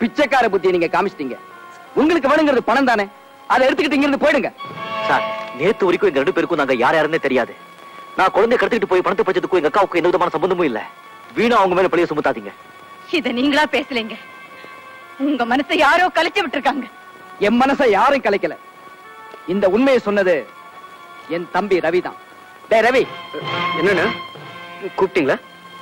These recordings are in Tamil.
பிச்சைக்கார புத்தியை நீங்க காமிச்சிட்டீங்க உங்களுக்கு வேணுங்கிறது பணம் தானே அதை எடுத்துக்கிட்டு இங்க இருந்து போயிடுங்க சார் நேத்து வரைக்கும் எங்க ரெண்டு பேருக்கும் நாங்க யார் யாருன்னே தெரியாது நான் குழந்தைய கடத்திட்டு போய் பணத்தை பச்சதுக்கும் எங்க அக்காவுக்கு எந்த விதமான சம்பந்தமும் இல்ல வீணா அவங்க மேல பழிய சுமத்தாதீங்க இத நீங்களா பேசலைங்க உங்க மனசை யாரோ கலைச்சு விட்டுருக்காங்க என் மனசை யாரும் கலைக்கல இந்த உண்மையை சொன்னது என் தம்பி ரவி தான் டேய் ரவி என்னண்ணா கூப்பிட்டீங்களா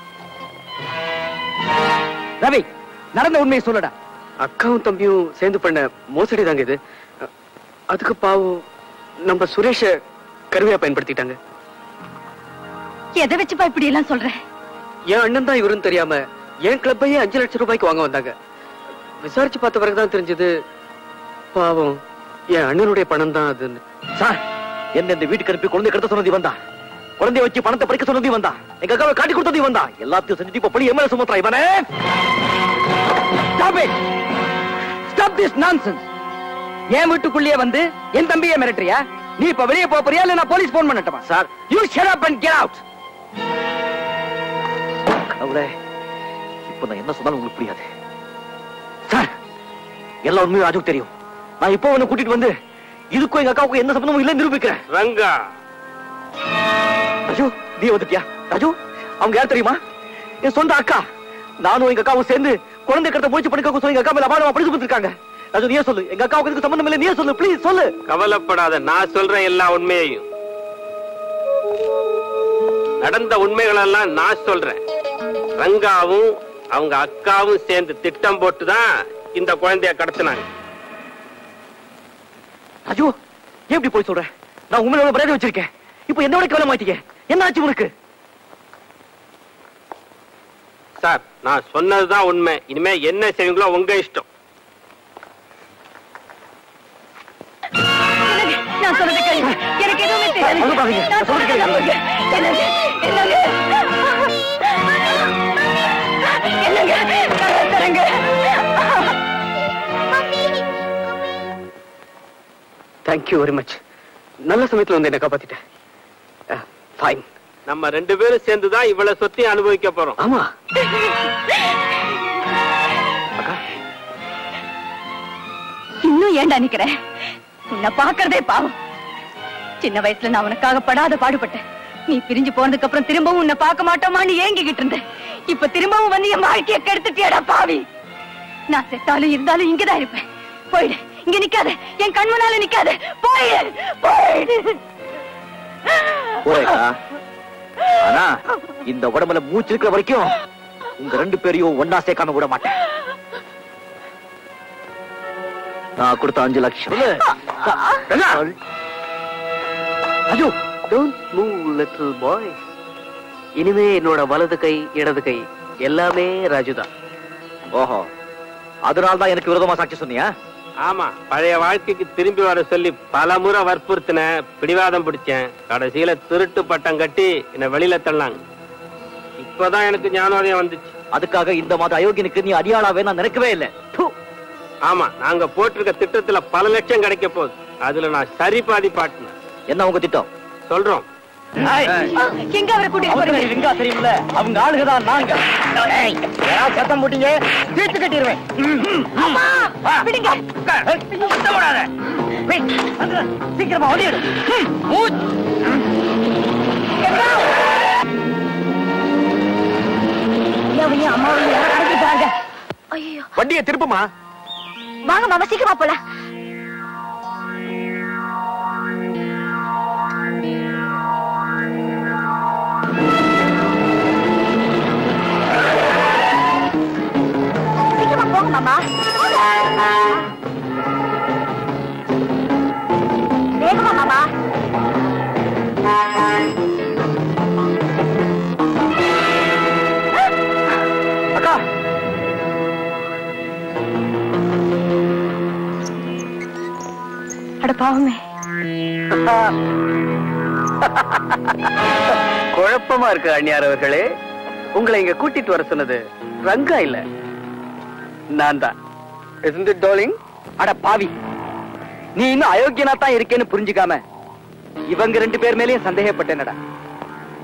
ரவி நடந்த உண்மையை சொல்லடா அக்காவும் தம்பியும் சேர்ந்து பண்ண மோசடி தாங்க இது அ- அதுக்கு பாவம் நம்ம சுரேஷ கருவியா பயன்படுத்திட்டாங்க எதை வச்சுப்பா இப்படி எல்லாம் சொல்ற என் அண்ணன் தான் இவருன்னு தெரியாம என் கிளப்பையே அஞ்சு லட்சம் ரூபாய்க்கு வாங்க வந்தாங்க விசாரிச்சு பார்த்த பிறகுதான் தெரிஞ்சது பாவம் என் அண்ணனுடைய பணம் தான் அதுன்னு சார் என்ன இந்த வீட்டுக்கு அனுப்பி குழந்தை கடத்த சொன்னது வந்தா குழந்தைய வச்சு பணத்தை பறிக்க சொன்னது வந்தா எங்க அக்காவை காட்டி கொடுத்தது வந்தா எல்லாத்தையும் செஞ்சுட்டு இப்ப பழி எம்எல்ஏ சுமத்துறா இவனே Stop it! Stop this nonsense! என் வீட்டுக்குள்ளேயே வந்து என் தம்பியை மிரட்டுறியா நீ இப்ப வெளியே போக போறியா இல்ல நான் போலீஸ் போன் பண்ணட்டுமா sir you shut up and get out கடவுளே இப்ப நான் என்ன சொன்னாலும் உங்களுக்கு புரியாது சார் எல்லா உண்மையும் ராஜுக்கு தெரியும் நான் இப்போ உன்னை கூட்டிட்டு வந்து இதுக்கும் எங்க அக்காவுக்கும் எந்த சம்பந்தமும் இல்லைன்னு நிரூபிக்கிறேன் ரங்கா ராஜு நீ வந்துட்டியா ராஜு அவங்க யார் தெரியுமா என் சொந்த அக்கா நானும் எங்க அக்காவும் சேர்ந்து குழந்தை கடத்த முயற்சி பண்ணிக்க சொல்லி எங்க அக்கா மேல அபாரமா படிச்சு கொடுத்துருக்காங்க ராஜு நீயே சொல்லு எங்க அக்காவுக்கு இதுக்கு சம்பந்தம் இல்லை நீயே சொல்லு ப்ளீஸ் சொல்லு கவலைப்படாத நான் சொல்றேன் எல்லா உண்மையையும் நடந்த உண்மைகளெல்லாம் நான் சொல்றேன் ரங்காவும் அவங்க அக்காவும் சேர்ந்து திட்டம் போட்டுதான் இந்த குழந்தைய கடத்தினாங்க ராஜு ஏன் இப்படி போய் சொல்ற நான் உண்மையில மரியாதை வச்சிருக்கேன் இப்போ என்னோட கவலை மாட்டீங்க என்ன ஆச்சு உனக்கு சார் நான் சொன்னதுதான் உண்மை இனிமே என்ன செய்வீங்களோ உங்க இஷ்டம் என்னங்க, நான் சொல்றது கேளுங்க எனக்கு எதுவுமே தெரியாது சொல்லுங்க பாருங்க, நான் சொல்லுங்க சொல்றது நம்புங்க. என்னங்க என்னங்க என்னங்க கதவை திறங்க. தேங்க்யூ வெரி மச் நல்ல சமயத்துல வந்து என்ன காப்பாத்திட்டேன் ஃபைன் நம்ம ரெண்டு பேரும் சேர்ந்துதான் இவ்வளவு சொத்தையும் அனுபவிக்க போறோம் ஆமா இன்னும் ஏன்டா நிக்கிற உன்னை பாக்குறதே பாவம் சின்ன வயசுல நான் உனக்காக படாத பாடுபட்டேன் நீ பிரிஞ்சு போனதுக்கு அப்புறம் திரும்பவும் உன்னை பார்க்க மாட்டோமான்னு ஏங்கிக்கிட்டு இருந்தேன் இப்ப திரும்பவும் வந்து என் வாழ்க்கைய கெடுத்துட்டியடா பாவி நான் செத்தாலும் இருந்தாலும் இங்கதான் இருப்பேன் போயிடு இங்க நிக்காத என் கண் முன்னால நிக்காத போயிடு போயிடு போறேக்கா ஆனா இந்த உடம்புல மூச்சு இருக்கிற வரைக்கும் உங்க ரெண்டு பேரையும் ஒன்னா சேர்க்காம விட மாட்டேன் நான் கொடுத்த அஞ்சு லட்சம் ஐயோ டோன்ட் மூவ் லிட்டில் பாய் இனிமே என்னோட வலது கை இடது கை எல்லாமே ராஜுதான் ஓஹோ அதனால தான் எனக்கு விரோதமா சாட்சி சொன்னியா ஆமா பழைய வாழ்க்கைக்கு திரும்பி வர சொல்லி பல முறை வற்புறுத்தின பிடிவாதம் பிடிச்சேன் கடைசியில திருட்டு பட்டம் கட்டி என்ன வெளியில தள்ளாங்க இப்பதான் எனக்கு ஞானோதயம் வந்துச்சு அதுக்காக இந்த மாதிரி அயோக்கியனுக்கு நீ அடியாளாவே நான் நினைக்கவே இல்லை ஆமா நாங்க போட்டிருக்க திட்டத்துல பல லட்சம் கிடைக்க போகுது அதுல நான் சரி பாதி பாட்டினேன் என்ன உங்க திட்டம் சொல்றோம் எங்க அவரை கூட்டிட்டு போறீங்க எங்க தெரியுமில்ல அவங்க ஆளுங்க தான் நாங்க ஏய், யாராவது சத்தம் போட்டீங்க தீர்த்து கட்டிடுவேன் அம்மா விடுங்க சத்தம் போடாத வெயிட், வந்து, சீக்கிரமா ஓடிடு ஐயாவையும் அம்மாவையும் யாரோ கடத்திட்டாங்க ஐயோ வண்டியை திருப்புமா வாங்க மாமா சீக்கிரமா போலாம் சீக்கிரமா போங்க மாமா வேகமா மாமா அக்கா அட பாவமே குழப்பமா இருக்கு அண்ணியார் அவர்களே உங்களை இங்க கூட்டிட்டு வர சொன்னது ரங்கா இல்ல நான் தான் isn't it darling அட பாவி நீ இன்னும் அயோக்கியனா தான் இருக்கேன்னு புரிஞ்சுக்காம இவங்க ரெண்டு பேர் மேலயும் சந்தேகப்பட்டேனடா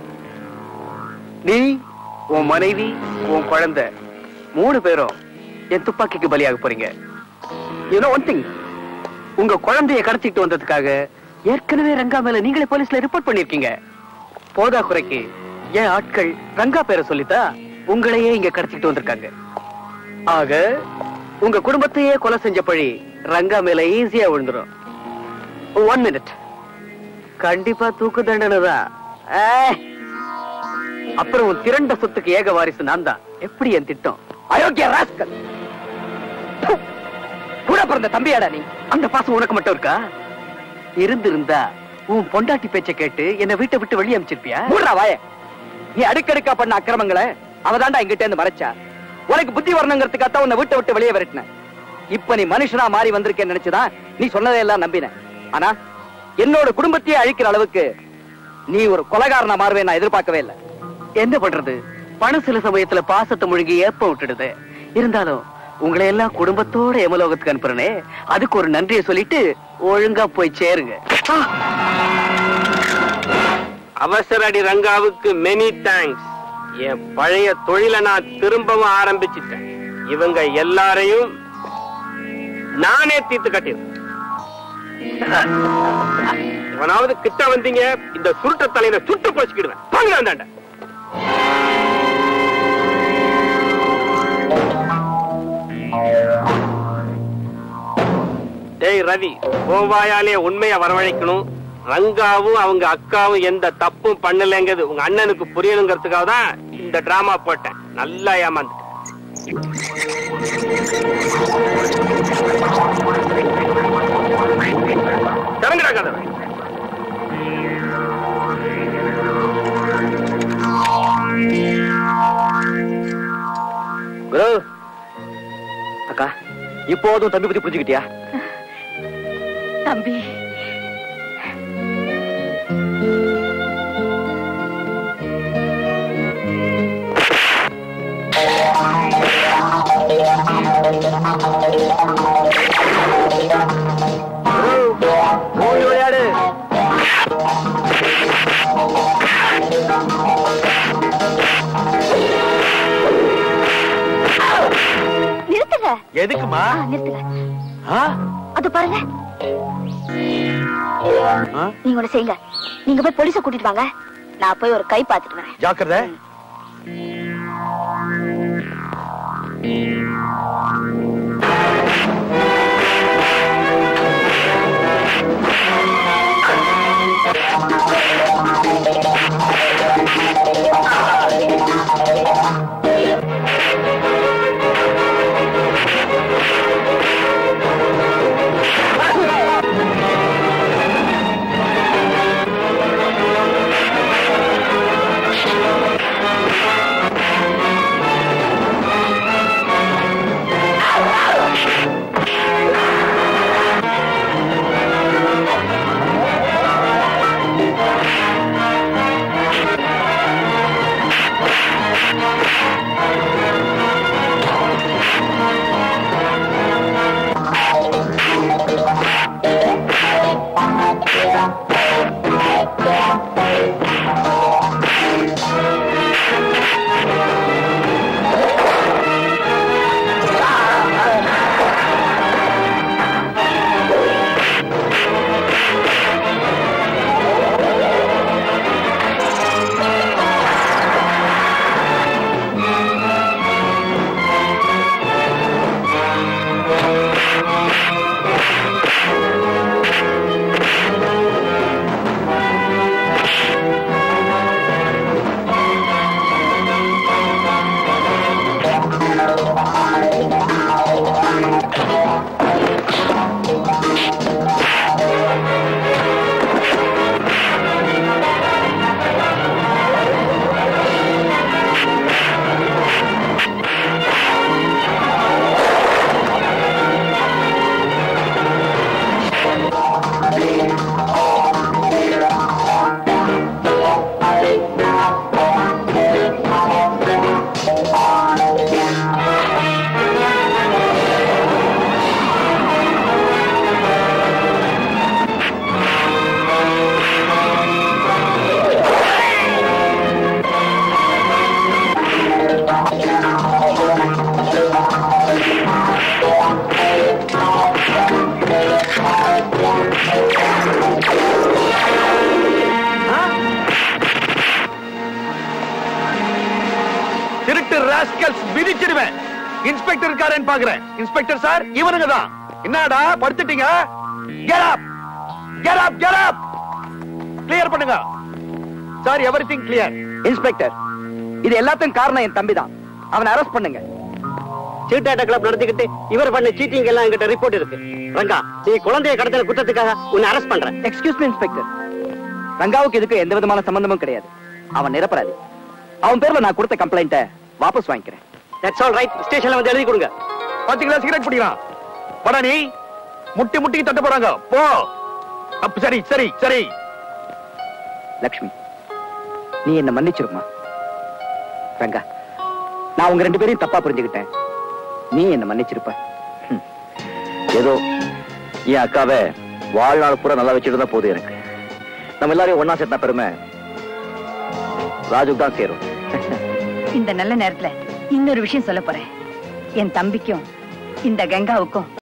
நீ உன் மனைவி உன் குழந்தை மூணு பேரும் என் துப்பாக்கிக்கு பலியாக போறீங்க யூனோ ஒன் திங் உங்க குழந்தைய கடத்திட்டு வந்ததுக்காக ஏற்கனவே ரங்கா மேல நீங்களே போலீஸ்ல ரிப்போர்ட் பண்ணிருக்கீங்க போதா குறைக்கு என் ஆட்கள் ரங்கா பேரை சொல்லித்தா உங்களையே இங்க கடத்திட்டு வந்திருக்காங்க ஆக உங்க குடும்பத்தையே கொலை செஞ்ச பழி ரங்கா மேல ஈஸியா விழுந்துரும் ஒன் மினிட் கண்டிப்பா தூக்கு தண்டனை தான் ஏய். அப்புறம் உன் திரண்ட சொத்துக்கு ஏக வாரிசு நான் தான் எப்படி என் திட்டம் அயோக்கிய ராஸ்கல் ப்பு. கூட பிறந்த தம்பியாடா நீ அந்த பாசம் உனக்கு மட்டும் இருக்கா இருந்திருந்தா உன் பொண்டாட்டி பேச்ச கேட்டு என்னை வீட்டை விட்டு வெளியே அனுப்பிச்சிருப்பியா மூடுறா வாய நீ அடுக்கடுக்கா பண்ண அக்கிரமங்களை அவதாண்டா எங்கிட்ட இருந்து மறைச்சா உனக்கு புத்தி வரணுங்கிறதுக்காக உன்னை வீட்டை விட்டு வெளியே விரட்டின இப்ப நீ மனுஷனா மாறி வந்திருக்கேன்னு நினைச்சுதான் நீ சொன்னதையெல்லாம் நம்பின ஆனா என்னோட குடும்பத்தையே அழிக்கிற அளவுக்கு நீ ஒரு கொலகாரனா மாறுவே நான் எதிர்பார்க்கவே இல்லை என்ன பண்றது பணம் சில சமயத்துல பாசத்தை முழுகி ஏப்ப விட்டுடுது இருந்தாலும் உங்களை எல்லாம் குடும்பத்தோட எமலோகத்துக்கு அனுப்புறனே அதுக்கு ஒரு நன்றியை சொல்லிட்டு ஒழுங்கா போய் சேருங்க ஆ! அவசர அடி ரங்காவுக்கு மெனி தேங்க்ஸ் என் பழைய தொழிலை நான் திரும்பவும் ஆரம்பிச்சிட்டேன் இவங்க எல்லாரையும் நானே தீர்த்து கட்டிடுறேன் எவனாவது கிட்ட வந்தீங்க இந்த சுருட்ட தலையில சுட்டு போச்சுக்கிடுவேன் வாங்க அந்தாண்ட டேய் ரவி கோவாயாலே உண்மைய வரவழைக்கணும் ரங்காவும் அவங்க அக்காவும் எந்த தப்பும் பண்ணலைங்கிறது உங்க அண்ணனுக்கு புரியணுங்கிறதுக்காக தான் இந்த டிராமா போட்டேன் நல்லா ஏமாந்துட்டேன் திறங்கடா கதவை குரு அக்கா இப்போதும் தம்பி பத்தி புரிஞ்சுக்கிட்டியா தம்பி ஓடி விளையாடு நிறுத்துங்க எதுக்குமா ஆ, நிறுத்துங்க ஆ? அது பாருங்க ஆ? நீங்க ஒண்ணு செய்யுங்க நீங்க போய் போலீஸ கூட்டிட்டு வாங்க நான் போய் ஒரு கை பார்த்துட்டு வரேன் ஜாக்கிரதை ஆ ராஸ்கல்ஸ் மிதிச்சிடுவேன் இன்ஸ்பெக்டர் இருக்காரேன்னு பாக்குறேன் இன்ஸ்பெக்டர் சார் இவனுங்க தான் என்னடா படுத்துட்டீங்க get up get up get up clear பண்ணுங்க சார் எவ்ரிதிங் கிளியர் இன்ஸ்பெக்டர் இது எல்லாத்துக்கும் காரணம் என் தம்பி தான் அவனை அரெஸ்ட் பண்ணுங்க சீட்டாட்ட கிளப் நடத்திக்கிட்டு இவர் பண்ண சீட்டிங் எல்லாம் என்கிட்ட ரிப்போர்ட் இருக்கு ரங்கா நீ குழந்தைய கடத்தல குற்றத்துக்காக உன்னை அரெஸ்ட் பண்றேன் எக்ஸ்கியூஸ் மீ இன்ஸ்பெக்டர் ரங்காவுக்கு இதுக்கு எந்த விதமான சம்பந்தமும் கிடையாது அவன் நிரப்பராதி அவன் பேர்ல நான் கொடுத்த கம்ப்ளைண்ட்டை வாபஸ் வாங்கிக்கிறேன் தட்ஸ் ஆல் ரைட் ஸ்டேஷன்ல வந்து எழுதி கொடுங்க பாத்தீங்களா சிகரெட் பிடிக்கலாம் படா நீ முட்டி முட்டி தட்ட போறாங்க போ அப்ப சரி சரி சரி லக்ஷ்மி நீ என்ன மன்னிச்சிருமா ரங்கா நான் உங்க ரெண்டு பேரையும் தப்பா புரிஞ்சுக்கிட்டேன் நீ என்ன மன்னிச்சிருப்ப ஹம். ஏதோ என் அக்காவை வாழ்நாள் பூரா நல்லா வச்சுட்டு தான் போதும் எனக்கு நம்ம எல்லாரையும் ஒன்னா சேர்த்தா பெருமை ராஜுக்கு தான் சேரும் இந்த நல்ல நேரத்துல இன்னொரு விஷயம் சொல்ல போறேன் என் தம்பிக்கும் இந்த கங்காவுக்கும்